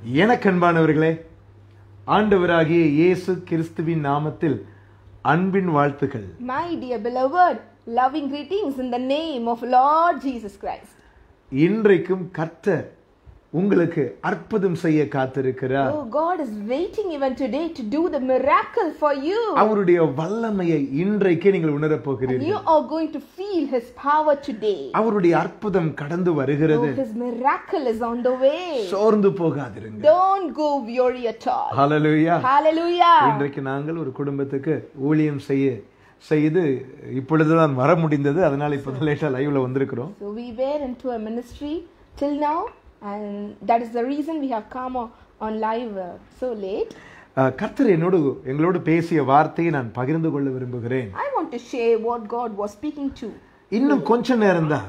எனக்கன்பானவர்களே ஆண்டவராகிய இயேசு கிறிஸ்துவின் நாமத்தில் அன்பின் வாழ்த்துக்கள் My dear beloved, loving greetings in the name of Lord Jesus Christ. இன்றைக்கும் கர்த்தர் உங்களுக்கு அற்புதம் செய்ய காத்திருக்கிறார் Oh, God is waiting even today to do the miracle for you. அவருடைய வல்லமையை இன்றைக்கே நீங்கள் உணரப் And போகிறீர்கள் you are going to feel His power today. அவருடைய அற்புதம் கடந்து வருகிறது Oh, His miracle is on the way. சோர்ந்து போகாதிருங்க Don't go weary at all. Hallelujah Hallelujah. இன்றைக்கு நாங்கள் ஒரு குடும்பத்துக்கு ஊழியம் செய்ய செய்து இப்பொழுதுதான் வர முடிந்தது அதனால இப்போ லேட்டா லைவ்ல வந்திருக்கிறோம் So we were into a ministry till now, and that is the reason we have come on, on live uh, so late. அஹ், கர்த்தர் என்னோடு எங்களோடு பேசிய வார்த்தையை நான் பகிர்ந்து கொள்ள விரும்புகிறேன் I want to share what God was speaking to. இன்னும் கொஞ்ச நேரம் தான்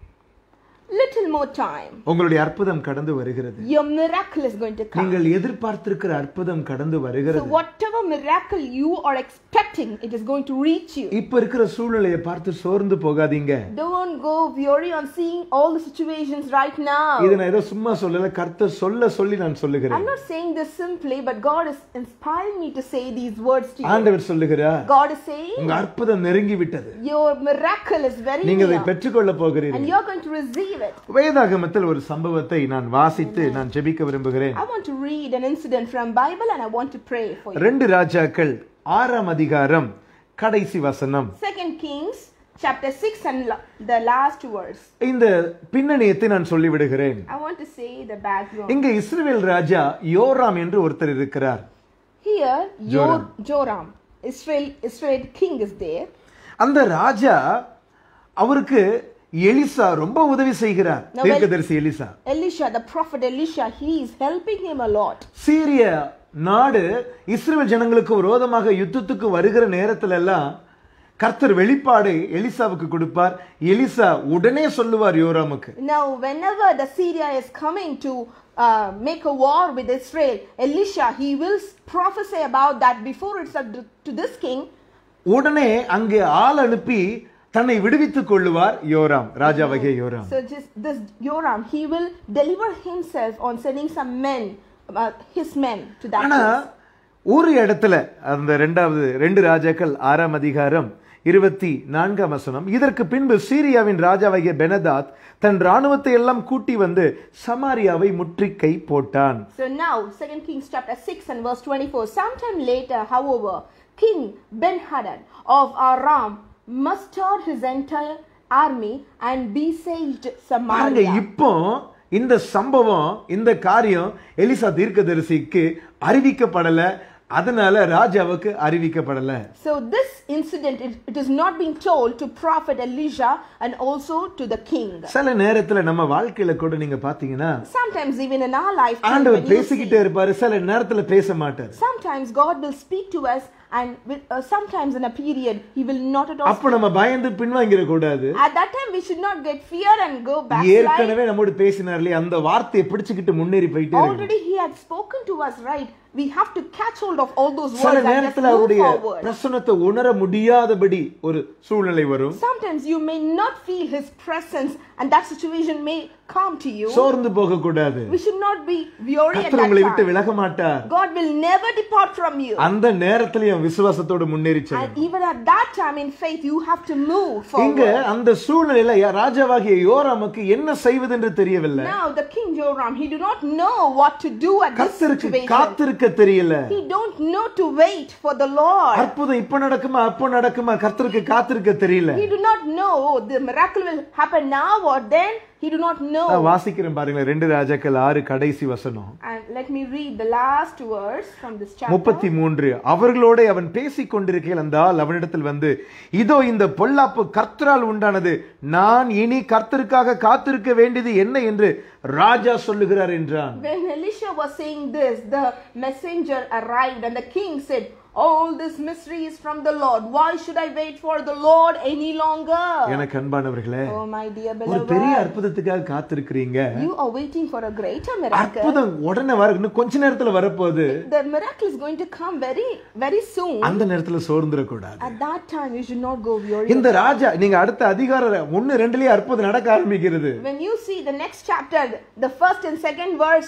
Little more time. உங்களுடைய அற்புதம் கடந்து வருகிறது Your miracle is going to come. நீங்கள் எதிர்பார்த்திருக்கிற அற்புதம் கடந்து So வருகிறது whatever miracle you are expecting, it is going to reach you. இப்ப இருக்கிற சூழ்நிலையை பார்த்து சோர்ந்து போகாதீங்க Don't go weary on seeing all the situations right now. இது நான் ஏதோ சும்மா சொல்லல கர்த்தர் சொல்ல சொல்லி நான் சொல்லுகிறேன் I'm not saying this simply, but God is inspiring me to say these words to you. ஆண்டவர் சொல்லுகிறார் God is saying, உங்க அற்புதம் நெருங்கி விட்டது Your miracle is very நீங்க அதை near, பெற்றுக்கொள்ள and போகிறீர்கள் you're going to receive it. வேதாகமத்தில் ஒரு சம்பவத்தை நான் வாசித்து நான் ஜெபிக்க விரும்புகிறேன் I want to read an incident from Bible and I want to pray for you. ரெண்டு ராஜாக்கள் ஆறாம் அதிகாரம் கடைசி வசனம் Second Kings chapter 6 and la- the last verse. இந்த பின்னணியத்தை நான் சொல்லிவிடுகிறேன் I want to say the background. இங்க இஸ்ரவேல் ராஜா யோராம் என்று ஒருத்தர் இருக்கிறார் Here, Joram. Yor- Joram, Israel, Israel king is there. அந்த ராஜா அவருக்கு எலிசா ரொம்ப உதவி செய்கிறார் Now, தீர்க்கதரிசி Elisha Elisha, the prophet Elisha, he is helping him a lot. சீரிய நாடு இஸ்ரேல் ஜனங்களுக்கு விரோதமாக யுத்தத்துக்கு வருகிற நேரத்துல எல்லாம் கர்த்தர் வெளிப்பாடு எலிசாவுக்கு கொடுப்பார் எலிசா உடனே சொல்லுவார் யோராமுக்கு Now, whenever the Syria is coming to uh, make a war with Israel, Elisha, he will s- prophesy about that before it's up to- to this king. உடனே அங்கே ஆள் அனுப்பி தன்னை விடுவித்துக் கொள்ளுவார் யோராம் ராஜாவகே யோராம் So, just this Joram, he will deliver himself on sending some men, uh, his men to that ஆனா place. ஒரு இடத்துல அந்த ரெண்டாவது ரெண்டு ராஜாக்கள் ஆறாம் அதிகாரம் இருபத்தி நான்காம் வசனம் இதற்கு பின்பு சீரியாவின் ராஜாவாகிய பெனதாத் தன் ராணுவத்தை எல்லாம் கூட்டி வந்து சமாரியாவை முற்றுகை போட்டான் So now, 2 Kings chapter 6 and verse 24. Sometime later, however, King Ben-Hadad of Aram mustered his entire army and besieged பாருங்க Samaria. இப்போ இந்த சம்பவம் இந்த காரியம் எலிசா தீர்க்கதரிசிக்கு அறிவிக்கப்படல அதனால ராஜாவுக்கு அறிவிக்கப்படல So this incident, it, it is not being told to prophet Elijah and also to the king. சில நேரத்துல நம்ம வாழ்க்கையில கூட நீங்க பாத்தீங்கன்னா Sometimes even in our life, ஆண்டவர் when you see, பேசிக்கிட்டே இருப்பாரு சில நேரத்துல பேச மாட்டார் sometimes God will speak to us and with, uh, sometimes in a period, he will not at all. அப்ப நம்ம பயந்து பின்வாங்கிட கூடாது At that time, we should not get fear and go back. ஏற்கனவே நம்மோடு பேசினார் இல்லையா அந்த வார்த்தையை பிடிச்சுக்கிட்டு முன்னேறி போயிட்டே இருக்கு Already he had spoken to us, right? We have to catch hold of all those சில words and just நேரத்துல move அவருடைய forward. பிரசனத்தை உணர முடியாதபடி ஒரு சூழ்நிலை வரும் Sometimes you may not feel his presence and that situation may come to you. சோர்ந்து போக கூடாது We should not be weary at கர்த்தர் that உங்களை விட்டு time. விலக மாட்டார் God will never depart from you. அந்த நேரத்திலயும் விசுவாசத்தோடு முன்னேறி செல்லும் And even at that time in faith, you have to move இங்க forward. அந்த சூழ்நிலையில யா- ராஜாவாகிய யோராமுக்கு என்ன செய்வதென்று தெரியவில்லை Now the king Joram, he do not know what to do at this கர்த்தருக்கு situation. காத்திருக்க தெரியல He don't know to wait for the Lord. அற்புதம் இப்ப நடக்குமா அப்போ நடக்குமா கர்த்தருக்கு காத்திருக்க தெரியல He do not know oh, the miracle will happen now or then. He do not know. நான் வாசிக்கிறேன் பாருங்களேன் ரெண்டு ராஜாக்கள் ஆறு கடைசி வசனம் And let me read the last verse from this chapter. முப்பத்தி மூன்று அவர்களோட அவன் பேசிக் கொண்டிருக்கையில் அந்த ஆள் அவனிடத்தில் வந்து இதோ இந்த பொல்லாப்பு கர்த்தரால் உண்டானது நான் இனி கர்த்தருக்காக காத்திருக்க வேண்டியது என்ன என்று ராஜா சொல்லுகிறார் என்றான் When Elisha was saying this, the messenger arrived and the king said, All this mystery is from the Lord. Why should I wait for the Lord any longer? எனக்கு அன்பானவர்களே Oh, my dear ஒரு பெரிய beloved. அற்புதத்துக்காக காத்திருக்கிறீங்க You are waiting for a greater miracle. அற்புதம் உடனே வர இன்னும் கொஞ்ச நேரத்துல வரப்போகுது The miracle is going to come very, very soon. அந்த நேரத்துல சோர்ந்துடக்கூடாது At that time, you should not go weary. இந்த ராஜா நீங்க அடுத்த அதிகார ஒன்னு ரெண்டுலயே அற்புதம் நடக்க ஆரம்பிக்கிறது When you see the next chapter, the first and second verse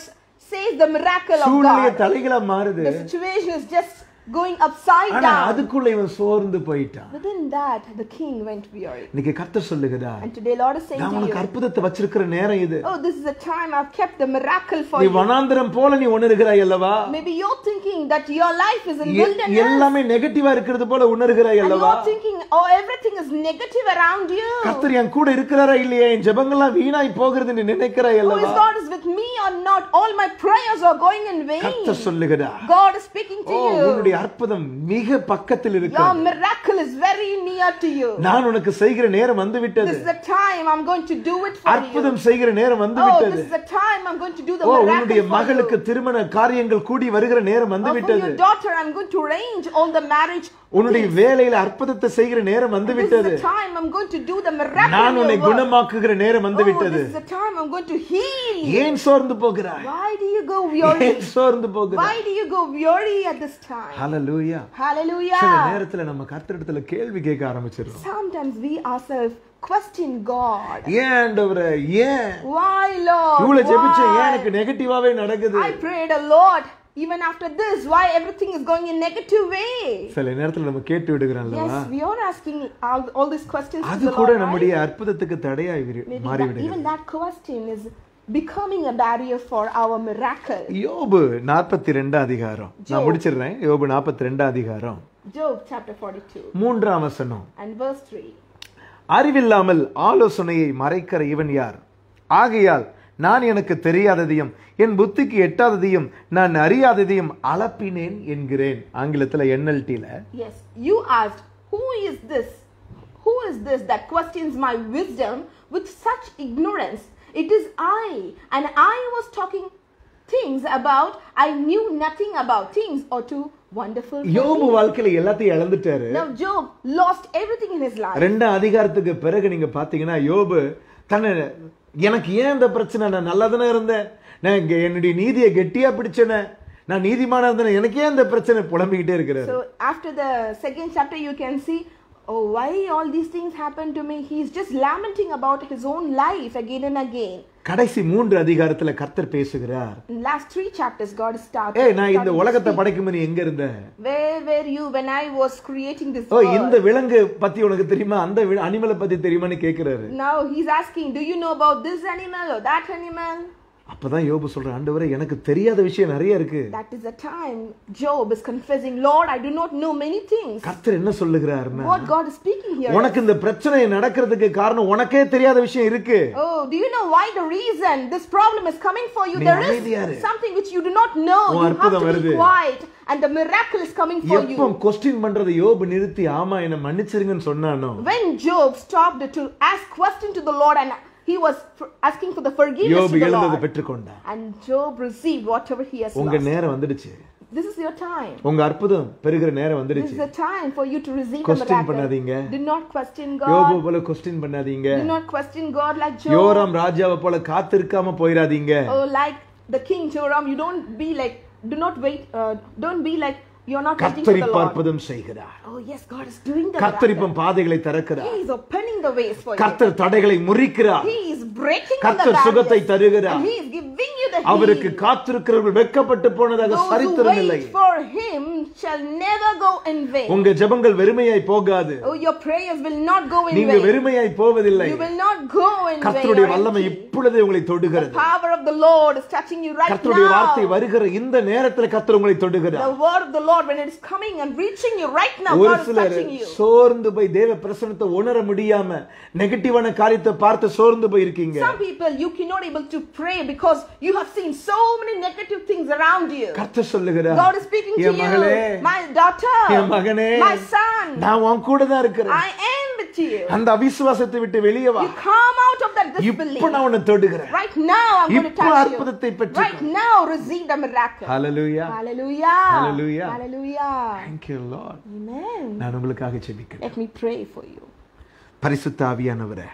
says the miracle of சூழ்நிலை God. தலைகளா மாறுது The situation is just going upside ஆனா down. அதுக்குள்ள இவன் சோர்ந்து போயிட்டான் Within that, the king went weary. இன்னைக்கு கர்த்தர் சொல்லுகிறா And today, Lord is saying நான் to உனக்கு you, அற்புதத்தை வச்சிருக்கிற நேரம் இது Oh, this is the time I've kept the miracle for நீ you. வனாந்திரம் போல நீ உணர்கிறாய் அல்லவா Maybe you're thinking that your life is in a- wilderness. எல்லாமே நெகட்டிவா இருக்கிறது போல உணர்கிறாய் And அல்லவா you're thinking, oh, everything is negative around you. கர்த்தர் என் கூட இருக்கிறாரா இல்லையா என் ஜெபங்கள்லாம் வீணாய் போகிறது நீ நினைக்கிறாய் Oh, is அல்லவா God is with me or not? All my prayers are going in vain. கர்த்தர் சொல்லுகிறா God is speaking O to you. உன்னுடைய அற்புதம் மிக பக்கத்தில் இருக்கு Your miracle is very near to you. நான் உனக்கு செய்கிற நேரம் வந்து விட்டது This is the time I'm going to do it for you. அற்புதம் செய்கிற நேரம் வந்து Oh, விட்டது this is the time I'm going to do the ஓ உன்னுடைய miracle for மகளுக்கு you. திருமண காரியங்கள் கூடி வருகிற நேரம் வந்து Oh, for விட்டது your daughter, I'm going to arrange all the marriage. உன்னுடைய வேலையில அற்புதத்தை செய்கிற நேரம் வந்து This is விட்டது the time I'm going to do the miracle நான் in உன்னை your work. குணமாக்குகிற நேரம் வந்து Oh, விட்டது this is the time I'm going to heal you. ஏன் சோர்ந்து போகிறாய் Why do you go weary? ஏன் சோர்ந்து போகிறாய் Why do you go weary at this time? ஹalleluya சில Hallelujah. நேரத்துல நம்ம கர்த்தரிடத்துல கேள்வி கேட்க ஆரம்பிச்சிடுறோம் Sometimes we ourselves question God. ஏன் ஆண்டவரே ஏன் Why, Lord? இவ்வளவு ஜெபிச்சேன் ஏன் Why? எனக்கு நெகட்டிவாவே நடக்குது I prayed a lot. Even after this, why everything is going in negative way? சில நேரத்துல நம்ம கேட்டு விடுகிறோம்ல Yes, we are asking all, all these questions to அது the கூட Lord, right? நம்முடைய அற்புதத்துக்கு தடையாய் விரி- Maybe மாறி that, விடுகிறது even that question is becoming a barrier for our miracle. யோபு நாற்பத்தி ரெண்டாம் அதிகாரம் நான் முடிச்சிடுறேன் யோபு நாற்பத்தி ரெண்டாம் அதிகாரம் Job chapter 42 மூன்றாம் வசனம் and verse 3. அறிவில்லாமல் ஆலோசனையை மறைக்கிற இவன் யார் ஆகையால் நான் எனக்கு தெரியாததையும் என் புத்திக்கு எட்டாததையும் நான் அறியாததையும் அளப்பினேன் என்கிறேன் ஆங்கிலத்துல NLT-ல Yes, you asked, Who is this? Who is this that questions my wisdom with such ignorance? It is I, and I was talking things about I knew nothing about things or too wonderful. for யோபு me. வாழ்க்கையில எல்லாத்தையும் இழந்துட்டாரு Now Job lost everything in his life. ரெண்டாம் அதிகாரத்துக்கு பிறகு நீங்க பாத்தீங்கன்னா யோபு தன்னை எனக்கு ஏன் இந்த பிரச்சனை நான் நல்லா தானே இருந்தேன் நான் இங்க என்னுடைய நீதியை கெட்டியா பிடிச்சேனே நான் நீதிமானா இருந்தேன் எனக்கு ஏன் இந்த பிரச்சனை புலம்பிக்கிட்டே இருக்கிறாரு So after the second chapter, you can see, oh, why all these things happened to me? He's just lamenting about his own life again and again. கடைசி மூன்று அதிகாரத்துல கர்த்தர் பேசுகிறார் In last three chapters, God started. ஏய் நான் இந்த started to உலகத்தை speak. படைக்கும் நீ எங்க இருந்த Where were you when I was creating this O world? இந்த விலங்கு பத்தி உனக்கு தெரியுமா அந்த அனிமலை பத்தி தெரியுமான்னு கேக்குறாரு Now he's asking, do you know about this animal or that animal? அப்பதான் யோபு சொல்ற ஆண்டவரே எனக்கு தெரியாத விஷயம் நிறைய இருக்கு That is the time Job is confessing, Lord, I do not know many things. கர்த்தர் என்ன சொல்லுகிறாருன்னா What God is speaking here. உனக்கு இந்த பிரச்சனை நடக்கிறதுக்கு காரணம் உனக்கே தெரியாத விஷயம் இருக்கு Oh, do you know why the reason this problem is coming for you? நீ There அமைதியா இரு. is something which you do not know. உன் You have அற்புதம் to வருது. be quiet, and the miracle is coming for எப்போ you. Question பண்றதை யோபு நிறுத்தி ஆமா என்ன மன்னிச்சிருங்கன்னு சொன்னானோ When Job stopped to ask question to the Lord, and he was for- asking for the forgiveness யோபு to the எழுந்ததை Lord, பெற்றுக்கொண்டார் and Job received whatever he has உங்க lost. நேரம் வந்துடுச்சு This is your time. உங்க அற்புதம் பெருகிற நேரம் This வந்துடுச்சு is the time for you to receive the Question miracle. பண்ணாதீங்க. Do not question யோபு God. போல கொஸ்டின் பண்ணாதீங்க Do not question God like Job. யோராம் ராஜாவை போல காத்திருக்காம போயிடாதீங்க Oh, like the king Joram, you don't be like, do not wait, uh, don't be like, you're not waiting for the கத்தரிப்பு Lord. அற்புதம் செய்கிறார் Oh, yes, God is doing the miracle. கத்தரிப்பும் பாதைகளை திறக்கிறார் He is opening the ways for you. கத்தர் தடைகளை முறிக்கிறார் He is breaking the கர்த்தர் சுகத்தை barriers. தருகிறார் And He is giving you the அவருக்கு healing. காத்திருக்கிறவர்கள் வெட்கப்பட்டு போனதாக Those who சரித்திரம் இல்லை wait for Him shall never go in vain. உங்க ஜெபங்கள் வெறுமையாய் போகாது Oh, your prayers will not go in நீங்க vain. வெறுமையாய் போவதில்லை You will not go in vain. கர்த்தருடைய or வல்லமை empty. இப்பொழுதே உங்களை The தொடுகிறது power of the Lord is touching you right கர்த்தருடைய வார்த்தை now. வருகிற இந்த நேரத்துல கர்த்தர் உங்களை தொடுகிறார் The word of the Lord, when it is coming and reaching you right now, ஒரு God is சிலர் touching you. சோர்ந்து போய் தேவ பிரசனத்தை உணர முடியாம நெகட்டிவான காரியத்தை பார்த்து சோர்ந்து போயிருக்கீங்க Some people you cannot able to pray because you have seen so many negative things around you. கர்த்தர் சொல்லுகிறார் God is speaking to என் மகளே you, my daughter, என் மகனே my son. நான் உன் கூட தான் இருக்கிறேன் I am with you. அந்த அவிசுவாசத்தை விட்டு வெளியே வா You come out of that disbelief. இப்ப நான் உன்னை தொடுகிறேன் Right now, I'm going to இப்போ touch அற்புதத்தை you. பெற்றுக்கோ. Right now, receive the miracle. Hallelujah Hallelujah. Hallelujah. Hallelujah. thank you lord Amen. நான் உங்களுக்காக ஜெபிக்கிறேன் Let me pray for you. பரிசுத்த ஆவியானவரே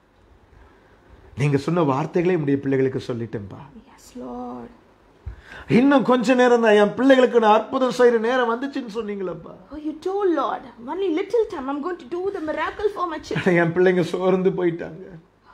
நீங்க சொன்ன வார்த்தைகளே உடைய பிள்ளைகளுக்கு சொல்லிட்டேன்பா Yes, Lord. இன்னும் கொஞ்ச நேரம் தான் என் பிள்ளைகளுக்கு நான் அற்புதம் செய்யற நேரம் வந்துச்சுன்னு சொன்னீங்களப்பா Oh, you told Lord, only little time I'm going to do the miracle for my children. என் பிள்ளைங்க சோர்ந்து போயிட்டாங்க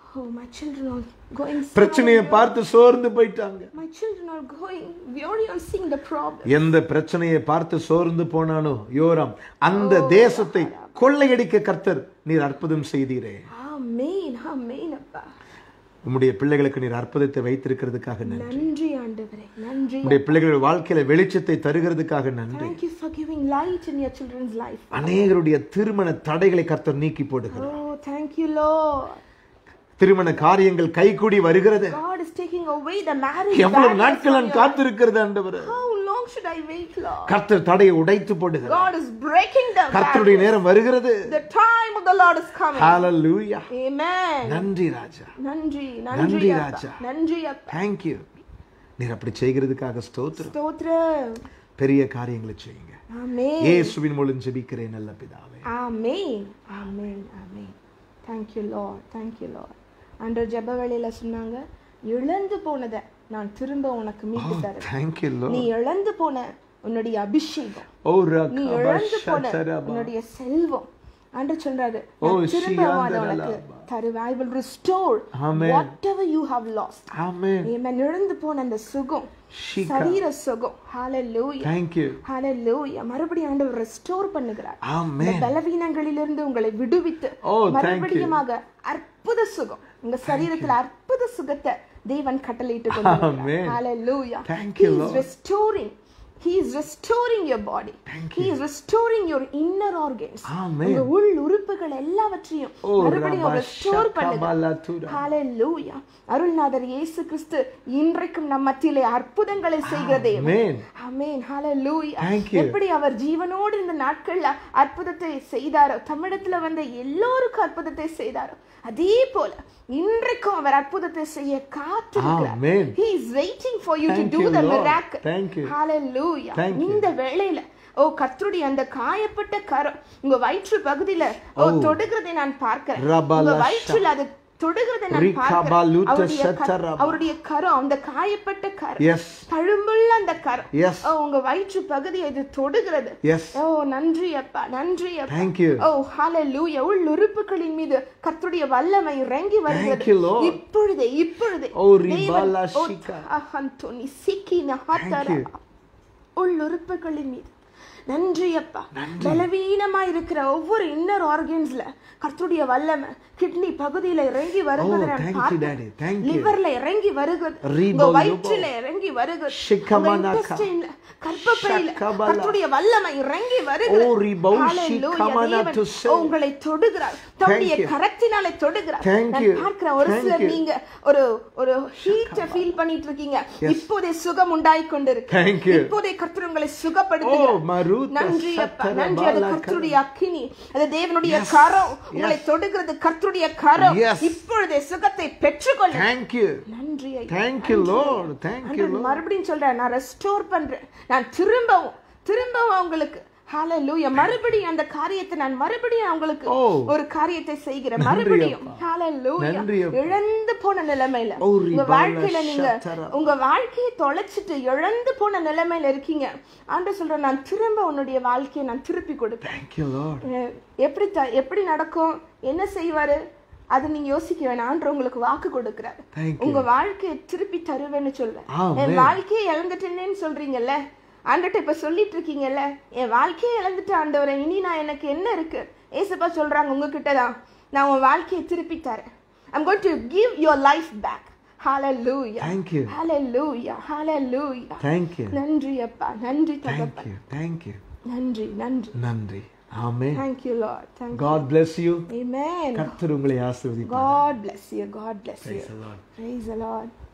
Oh, my children are going பிரச்சனையை sour. பார்த்து சோர்ந்து போயிட்டாங்க My children are going weary on seeing the problem. எந்த பிரச்சனையை பார்த்து சோர்ந்து போனானோ யோராம் அந்த தேசத்தை கொள்ளையடிக்க கர்த்தர் நீர் அற்புதம் செய்தீரே Amen. Amen, அப்பா. உம்முடைய பிள்ளைகளுக்கு நீர் அற்புதத்தை வைத்திருக்கிறதுக்காக நன்றி நன்றி ஆண்டவரே நன்றி உம்முடைய பிள்ளைகள் வாழ்க்கையில வெளிச்சத்தை தருகிறதுக்காக நன்றி Thank you for giving light in your children's life. அநேகருடைய திருமண தடைகளை கர்த்தர் நீக்கி போடுகிறார் Oh, thank you, Lord. திருமண காரியங்கள் கைகூடி வருகிறது God is taking away the marriage. எவ்வளவு barriers நாட்கள் from நான் your- காத்திருக்கிறது ஆண்டவர் How long should I wait, Lord? கர்த்தர் தடையை உடைத்து போடுகிறார் God is breaking the கர்த்தருடைய barriers. நேரம் வருகிறது The time of the Lord is coming. Hallelujah Amen. நன்றி ராஜா நன்றி நன்றி, நன்றி ராஜா. அப்பா நன்றி அப்பா தேங்க் யூ நீர் அப்படி செய்கிறதுக்காக ஸ்தோத்திரம் ஸ்தோத்திரம் பெரிய காரியங்களை செய்யுங்க ஆமென் இயேசுவின் மூலம் ஜெபிக்கிறேன் நல்ல பிதாவே ஆமென் ஆமென் ஆமென் thank you lord thank you lord அன்று ஜெப வேளையில சொன்னாங்க இழந்து போனதை நான் திரும்ப உனக்கு மீட்டு தரேன் தேங்க் யூ நீ இழந்து போன உன்னுடைய அபிஷேகம் ஓ நீ இழந்து போன உன்னுடைய செல்வம் அன்று சொல்றாரு ஓ, நான் திரும்ப அதை ஷியாந்தரலா. உனக்கு தருவேன் I will restore Amen. whatever you have lost ஆமென் ஆமென் இழந்து போன அந்த சுகம் ஷிகா சரீர சுகம் ஹalleluya தேங்க் யூ ஹalleluya மறுபடியும் ஆண்டவர் ரெஸ்டோர் பண்ணுகிறார் இந்த ஆமென் பலவீனங்களிலிருந்து உங்களை விடுவித்து Oh, thank you. மறுபடியுமாக அற்புத சுகம் உங்க சரீரத்துல அற்புத சுகத்தை தேவன் கட்டளையிட்டு கொண்டு Amen. Hallelujah Thank he you, is Lord. restoring he is restoring your body Thank he is restoring your inner organs Amen. உங்க உள் உறுப்புகள் எல்லாவற்றையும் ஓ மறுபடியும் ரெஸ்டோர் பண்ணுங்க ரபாஷகபலதுரா. ஹalleluya அருள்நாதர் இயேசு கிறிஸ்து இன்றைக்கும் நம் மத்தியிலே அற்புதங்களை செய்கிற தேவன் Amen. Amen hallelujah Thank you. எப்படி அவர் ஜீவனோடு இந்த நாட்கள்ல அற்புதத்தை செய்தாரோ தமிழத்துல வந்த எல்லோருக்கும் அற்புதத்தை செய்தாரோ அதே போல இன்றைக்கும் அவர் அற்புதத்தை செய்ய காத்திருக்கிறார் Amen. he is waiting for you to Thank do you, the Lord. miracle Thank you. hallelujah Thank you. இந்த வேளையில ஓ கர்த்தருடைய அந்த காயப்பட்ட கரம் உங்க வயிற்று பகுதியில ஓ Oh. தொடுகிறதை நான் பார்க்கிறேன் ரபலஷா. உங்க வயிற்றில் அது தொடுகிறதை நான் பார்க்கிறேன் ரிகபலுத்த அவருடைய கர- சத்தரபா. அவருடைய கரம் அந்த காயப்பட்ட கரம் Yes. தழும்புள்ள அந்த கரம் Yes. ஓ உங்க வயிற்று பகுதியை இது தொடுகிறது Yes. ஓ நன்றி அப்பா நன்றி அப்பா Thank you. ஓ ஹalleluya உள் உறுப்புகளின் மீது கர்த்தருடைய வல்லமை இறங்கி வருகிறது you, Lord. இப்பொழுதே இப்பொழுதே ஓ, தேவன்- ரிபாலா ஓ, ஷிகா. அஹந்தோனி சிக்கி நஹாத்தரா. you. உள் உறுப்புகளின் மீது நன்றி அப்பா பலவீனமா இருக்கிற ஒவ்வொரு இன்னர் ஆர்கன்ஸ்ல கர்த்தருடைய வல்லமை கிட்னி பகுதியில இறங்கி வருகிறது Oh, நான் thank you, பார்த்தேன். Daddy. Thank you. லிவர்ல இறங்கி வருகிறது Ribo, உங்க யுபோ. வயிற்றில இறங்கி வருகிறது உங்க ஷிகமனகா. intestine-ல, கர்ப்பப்பையில ஷக்கபலா. கர்த்தருடைய வல்லமை இறங்கி வருகிறது ஓ, ரிபோ, Hallelujah. ஷிகமனா தேவன் to say. உங்களை தொடுகிறார் தம்முடைய you. கரத்தினாலே தொடுகிறார் Thank நான் you. பார்க்கிறேன் ஒரு Thank சிலர் you. நீங்க ஒரு ஒரு ஹீட்ட ஃபீல் பண்ணிட்டு இருக்கீங்க இப்போதே சுகம் உண்டாய் கொண்டிருக்கு Thank you. இப்போதே கர்த்தர் உங்களை ஓ சுகப்படுத்துகிறார் மருத நன்றி அப்பா சத்தர நன்றி அது பாலக. கர்த்தருடைய அக்கினி அது தேவனுடைய கரம் உங்களை தொடுகிறது கர்த்தருடைய கரம் Yes. இப்பொழுதே சுகத்தை பெற்றுக்கொள்ள Thank you. நன்றி ஐயா. Thank you, Lord. Thank you, ஆண்டவர் Lord. மறுபடியும் சொல்றேன் நான் ரெஸ்டோர் பண்றேன் நான் திரும்பவும் திரும்பவும் உங்களுக்கு ஹalleluya மறுபடியும் அந்த காரியத்தை நான் மறுபடியும் உங்களுக்கு ஓ. ஒரு காரியத்தை செய்கிறேன் நன்றி மறுபடியும் அப்பா. ஹalleluya நன்றி அப்பா. இழந்து போன நிலைமையில ஓ, உங்க ரிபால வாழ்க்கையில நீங்க ஷத்தரா. உங்க வாழ்க்கையை தொலைச்சிட்டு இழந்து போன நிலைமையில இருக்கீங்க ஆண்டு சொல்றேன் நான் திரும்ப உன்னுடைய வாழ்க்கையை நான் திருப்பி கொடுப்பேன் Thank you, Lord. அஹ் எப்படி த- எப்படி நடக்கும் என்ன செய்வாரு அது நீங்க யோசிக்க வேணாம் ஆண்டு உங்களுக்கு வாக்கு கொடுக்கிறாரு Thank you. உங்க வாழ்க்கையை திருப்பி தருவேன்னு சொல்றேன் Amen. என் வாழ்க்கையை இழந்துட்டேனேன்னு சொல்றீங்கல்ல ஆண்டுகிட்ட இப்ப சொல்லிட்டு இருக்கீங்கல்ல என் வாழ்க்கையை இழந்துட்டு ஆண்டவரே இனி நான் எனக்கு என்ன இருக்கு ஏசப்பா சொல்றாங்க உங்ககிட்ட தான் நான் உன் வாழ்க்கையை திருப்பி தரேன் I'm going to give your life back hallelujah Thank you. hallelujah hallelujah Thank you. நன்றி அப்பா நன்றி Thank தகப்பா you. Thank you. நன்றி நன்றி நன்றி ஆமென் thank you lord thank you God bless you. amen கர்த்தர் உங்களை ஆசீர்வதிப்பார் god bless you god bless you Praise the Lord. praise the lord